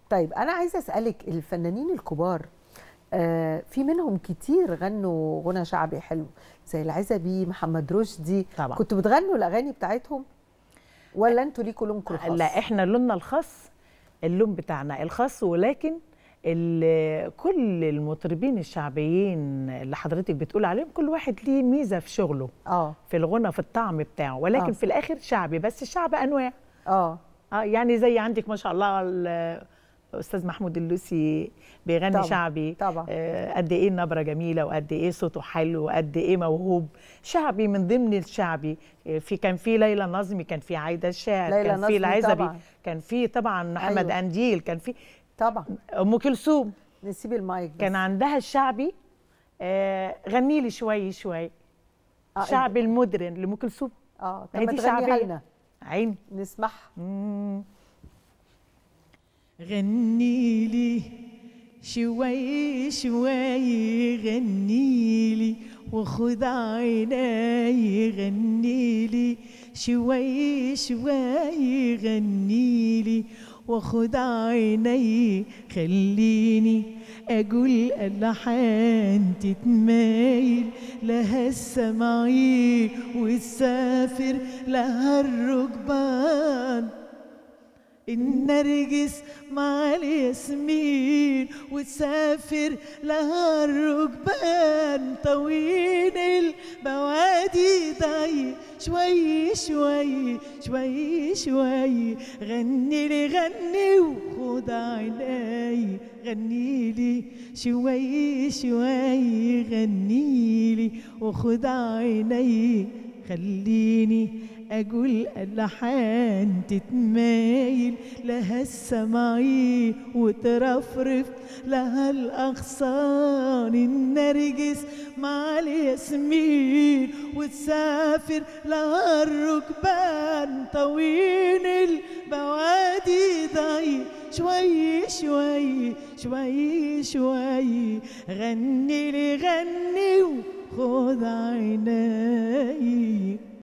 طيب انا عايزه اسالك الفنانين الكبار آه في منهم كتير غنوا غنى شعبي حلو زي العزبي محمد رشدي طبعا. كنتوا بتغنوا الاغاني بتاعتهم ولا انتوا ليكوا لونكم الخاص لا احنا لوننا الخاص اللون بتاعنا الخاص ولكن ال- كل المطربين الشعبيين اللي حضرتك بتقول عليهم كل واحد ليه ميزه في شغله اه في الغنى في الطعم بتاعه ولكن آه. في الاخر شعبي بس الشعب انواع اه اه يعني زي عندك ما شاء الله ال- الاستاذ محمود اللوسي بيغني طبعاً، شعبي طبعاً. آه قد ايه النبره جميله وقد ايه صوته حلو وقد ايه موهوب شعبي من ضمن الشعبي آه، في كان في ليلى نظمي كان في عايده الشاعر ليلى كان في نظمي العزبي طبعاً. كان في طبعا محمد أيوة. انديل كان في طبعا ام كلثوم نسيب المايك بس. كان عندها الشعبي آه غني لي شوي شوي آه، شعبي المودرن لام كلثوم اه طب هي ما دي تغنيها شعبية. لنا عيني نسمعها مم. غني لي شوي شوي غني لي وخد عيناي غني لي شوي شوي غني لي وخد عيني خليني اقول الحان تتمايل لها السمعين وتسافر لها الركبان النرجس مع الياسمين وتسافر لها الركبان طويل البوادي ضيق شوي شوي شوي شوي غني لي غني وخد عيني غني لي شوي شوي غني لي وخد عيني خليني أقول ألحان تتمايل لها السماعين وترفرف لها الأغصان النرجس مع الياسمين وتسافر لها الركبان طويل البوادي ضيق شوي شوي شوي شوي غني لي غني وخد عيني